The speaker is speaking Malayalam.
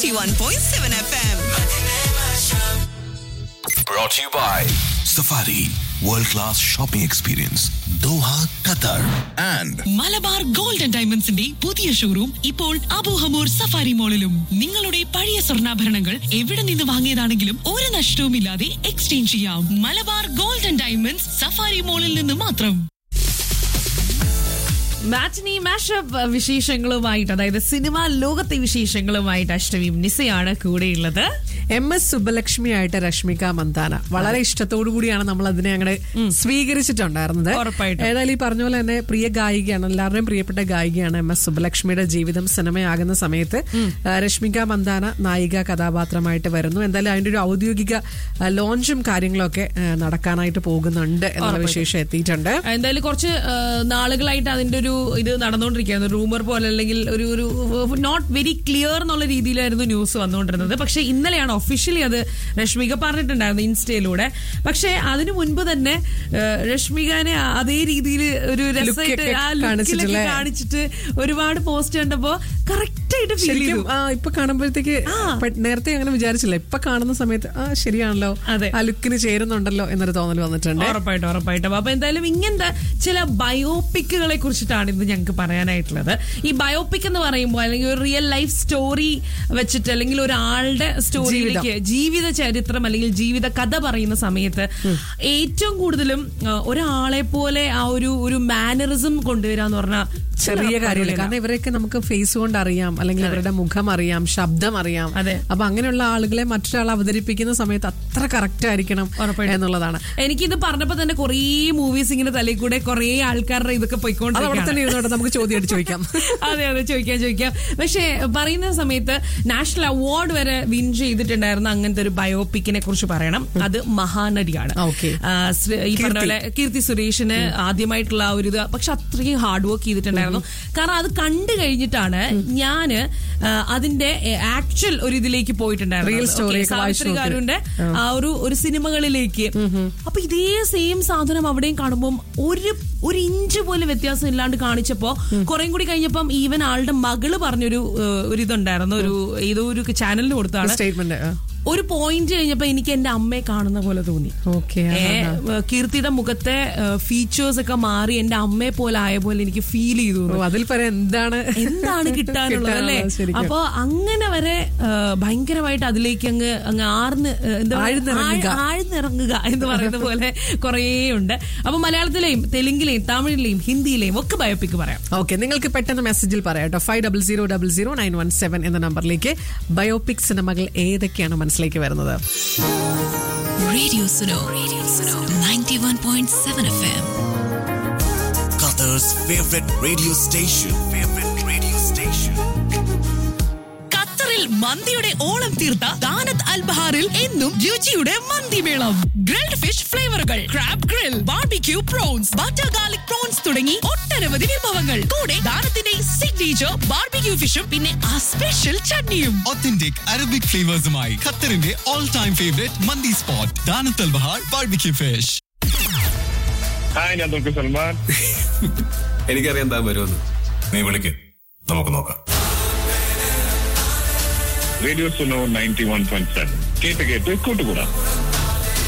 91.7 FM. Brought to you by Safari World Class Shopping Experience Doha, Qatar and Malabar gold and ഡയമണ്ട്സിന്റെ പുതിയ ഷോറൂം ഇപ്പോൾ അബൂഹമൂർ സഫാരി മോളിലും നിങ്ങളുടെ പഴയ സ്വർണ്ണാഭരണങ്ങൾ എവിടെ നിന്ന് വാങ്ങിയതാണെങ്കിലും ഒരു നഷ്ടവുമില്ലാതെ എക്സ്ചേഞ്ച് ചെയ്യാം Malabar gold and diamonds Safari മോളിൽ നിന്ന് മാത്രം മാറ്റിനി മാഷപ്പ് വിശേഷങ്ങളുമായിട്ട് അതായത് സിനിമാ ലോകത്തെ വിശേഷങ്ങളുമായിട്ട് അഷ്ടമിയും നിസയാണ് കൂടെയുള്ളത് എം എസ് സുബ്ബലക്ഷ്മി ആയിട്ട് രശ്മിക മന്ദാന വളരെ ഇഷ്ടത്തോടു കൂടിയാണ് നമ്മൾ അതിനെ അങ്ങനെ സ്വീകരിച്ചിട്ടുണ്ടായിരുന്നത് ഉറപ്പായിട്ടും. ഏതായാലും ഈ പറഞ്ഞ പോലെ തന്നെ പ്രിയ ഗായികയാണ് എല്ലാവരുടെയും പ്രിയപ്പെട്ട ഗായികയാണ് എം എസ് സുബ്ബലക്ഷ്മിയുടെ ജീവിതം സിനിമയാകുന്ന സമയത്ത് ആ, രശ്മിക മന്ദാന നായിക കഥാപാത്രമായിട്ട് വരുന്നു എന്തായാലും അതിന്റെ ഒരു ഔദ്യോഗിക ആ, ലോഞ്ചും കാര്യങ്ങളൊക്കെ ആ, നടക്കാനായിട്ട് പോകുന്നുണ്ട് എന്നുള്ള വിശേഷം എത്തിയിട്ടുണ്ട് എന്തായാലും കുറച്ച് ആ, നാളുകളായിട്ട് അതിന്റെ ഒരു ഇത് നടന്നുകൊണ്ടിരിക്കുകയായിരുന്നു റൂമർ പോലെ അല്ലെങ്കിൽ ഒരു ഒരു നോട്ട് വെരി ക്ലിയർ എന്നുള്ള രീതിയിലായിരുന്നു ന്യൂസ് വന്നുകൊണ്ടിരുന്നത് പക്ഷെ ഇന്നലെയാണ് ഒഫീഷ്യലി അത് രശ്മിക പറഞ്ഞിട്ടുണ്ടായിരുന്നു ഇൻസ്റ്റയിലൂടെ പക്ഷെ അതിനു മുൻപ് തന്നെ ആ, രശ്മികനെ അതേ രീതിയിൽ ഒരു രസമായിട്ട് ഒക്കെ ആ ലുക്കിലൊക്കെ കാണിച്ചിട്ടില്ലേ? കാണിച്ചിട്ട് ഒരുപാട് പോസ്റ്റ് കണ്ടപ്പോ കറക്റ്റ് ആയിട്ട് ഫീൽ ശരിക്കും ചെയ്തു ആ ഇപ്പൊ കാണുമ്പോഴത്തേക്ക് പെ- നേരത്തെ അങ്ങനെ വിചാരിച്ചില്ല ഇപ്പൊ കാണുന്ന സമയത്ത് ആ ശരിയാണല്ലോ അതെ. ആ ലുക്കിന് ചേരുന്നുണ്ടല്ലോ എന്നൊരു തോന്നൽ വന്നിട്ടുണ്ട് ഉറപ്പായിട്ടും ഉറപ്പായിട്ടും അപ്പൊ എന്തായാലും ഇങ്ങനത്തെ ചില ബയോപിക്കുകളെ കുറിച്ചിട്ടാണ് ഇന്ന് ഞങ്ങൾക്ക് പറയാനായിട്ടുള്ളത് ഈ ബയോപിക് എന്ന് പറയുമ്പോൾ അല്ലെങ്കിൽ ഒരു റിയൽ ലൈഫ് സ്റ്റോറി വെച്ചിട്ട് അല്ലെങ്കിൽ ഒരാളുടെ സ്റ്റോറിയിലേക്ക് ജീവിത ചരിത്രം അല്ലെങ്കിൽ ജീവിത കഥ പറയുന്ന സമയത്ത് ഏറ്റവും കൂടുതലും ആ, ഒരാളെ പോലെ ആ ഒരു ഒരു മാനറിസം കൊണ്ടുവരാന്ന് പറഞ്ഞാൽ ചെറിയ കാര്യമില്ല കാരണം ഇവരെയൊക്കെ നമുക്ക് ഫേസ് കൊണ്ട് അറിയാം അല്ലെങ്കിൽ ഇവരുടെ മുഖം അറിയാം ശബ്ദം അറിയാം അതെ. അപ്പൊ അങ്ങനെയുള്ള ആളുകളെ മറ്റൊരാൾ അവതരിപ്പിക്കുന്ന സമയത്ത് അത്ര കറക്റ്റ് ആയിരിക്കണം ഉറപ്പായിട്ടും. എന്നുള്ളതാണ് എനിക്കിത് പറഞ്ഞപ്പോ തന്നെ കുറേ മൂവീസ് ഇങ്ങനെ തലയിൽ കൂടെ കുറേ ആൾക്കാരുടെ ഇതൊക്കെ അത് അവിടെ പോയിക്കൊണ്ടിരിക്കുകയാണ് തന്നെ ഇരുന്നോട്ടെ നമുക്ക് ചോദ്യമായിട്ട് ചോദിക്കാം അതെ അതെ ചോദിക്കാം ചോദിക്കാം പക്ഷേ പറയുന്ന സമയത്ത് നാഷണൽ അവാർഡ് വരെ വിൻ ചെയ്തിട്ടുണ്ടായിരുന്ന അങ്ങനത്തെ ഒരു ബയോപിക്കിനെ കുറിച്ച് പറയണം അത് മഹാനടിയാണ് ആ, okay. ആ, ശ്രീ- ഈ പറഞ്ഞ പോലെ കീർത്തി സുരേഷിന് ആദ്യമായിട്ടുള്ള ആ ഒരു ഇത് പക്ഷെ അത്രയും ഹാർഡ് വർക്ക് ചെയ്തിട്ടുണ്ടായിരുന്നു കാരണം അത് കണ്ടു കഴിഞ്ഞിട്ടാണ് ഞാന് ആ, അതിന്റെ ആക്ച്വൽ ഒരു ഇതിലേക്ക് പോയിട്ടുണ്ടായിരുന്നു Real story Okay, ഒക്കെ വായിച്ചു സാവിത്രി നോക്ക്. കാരുന്റെ ആ ഒരു ഒരു സിനിമകളിലേക്ക് അപ്പൊ ഇതേ സെയിം സാധനം അവിടെയും കാണുമ്പോൾ ഒരു ഒരു ഇഞ്ച് പോലും വ്യത്യാസം ഇല്ലാണ്ട് കാണിച്ചപ്പോ കുറേം കൂടി കഴിഞ്ഞപ്പം ഈവൻ ആളുടെ മകള് പറഞ്ഞൊരു ഏഹ്, ഒരു ഇതുണ്ടായിരുന്നു ഒരു ഏതോ ഒരു ചാനലിന് കൊടുത്താണ് സ്റ്റേറ്റ്മെന്റ് ഒരു പോയിന്റ് കഴിഞ്ഞപ്പോ എനിക്ക് എന്റെ അമ്മയെ കാണുന്ന പോലെ തോന്നി ഓക്കെ ഏ, കീർത്തിയുടെ മുഖത്തെ ഫീച്ചേഴ്സ് ഒക്കെ മാറി എന്റെ അമ്മയെ പോലെ ആയ പോലെ എനിക്ക് ഫീൽ ചെയ്തു അതിൽ പറയാൻ എന്താണ് എന്താണ് കിട്ടാനുള്ളത് അല്ലേ ശരിക്കും. അപ്പൊ അങ്ങനെ വരെ ആ, ഭയങ്കരമായിട്ട് അതിലേക്ക് അങ്ങ് അങ്ങ് ആർന്ന് ആ, എന്താ പറയാ, ആഴ്ന്നിറങ്ങുക. ആഴ്- ആഴ്ന്നിറങ്ങുക എന്ന് പറയുന്ന പോലെ കുറേ ഉണ്ട് അപ്പൊ മലയാളത്തിലെയും തെലുങ്കിലെയും തമിഴിലെയും ഹിന്ദിയിലെയും ഒക്കെ ബയോപിക്ക് പറയാം ഓക്കെ നിങ്ങൾക്ക് പെട്ടെന്ന് മെസ്സേജിൽ പറയാം കേട്ടോ five double zero double zero nine one seven എന്ന നമ്പറിലേക്ക് ബയോപിക് സിനിമകൾ ഏതൊക്കെയാണ് മനസ്സിലേക്ക് വരുന്നത് radio Suno radio Suno 91.7 FM Qatar's favorite radio station. Favorite radio station. ഖത്തറിൽ മന്തിയുടെ ഓളം തീർത്ത ദാനത്ത് അൽ ബഹാറിൽ എന്നും രുചിയുടെ മന്തിമേളം ഗ്രിൽഡ് ഫിഷ് ഫ്ലേവറുകൾ crab grill barbecue prawns butter garlic prawns തുടങ്ങി ഒട്ടനവധി വിഭവങ്ങൾ കൂടെ ദാനത്തിന്റെ സിഗ്നേച്ചർ ബാർബിക്യൂ ഫിഷും പിന്നെ ആ സ്പെഷ്യൽ ചട്നിയും authentic Arabic flavors-മായി ഖത്തറിന്റെ all time favorite മന്തി സ്പോട്ട് ദാനത്തൽ ബഹാർ ബാർബിക്യൂ ഫിഷ് ഹായ് ഞാൻ തുർക്കി സൽമാൻ എനിക്കറിയാൻ താൻ വരുമെന്ന് നീ വിളിക്ക് നമുക്ക് നോക്കാം radio Suno ninety one point seven കേട്ട് കേട്ട് കൂട്ടുകൂടാം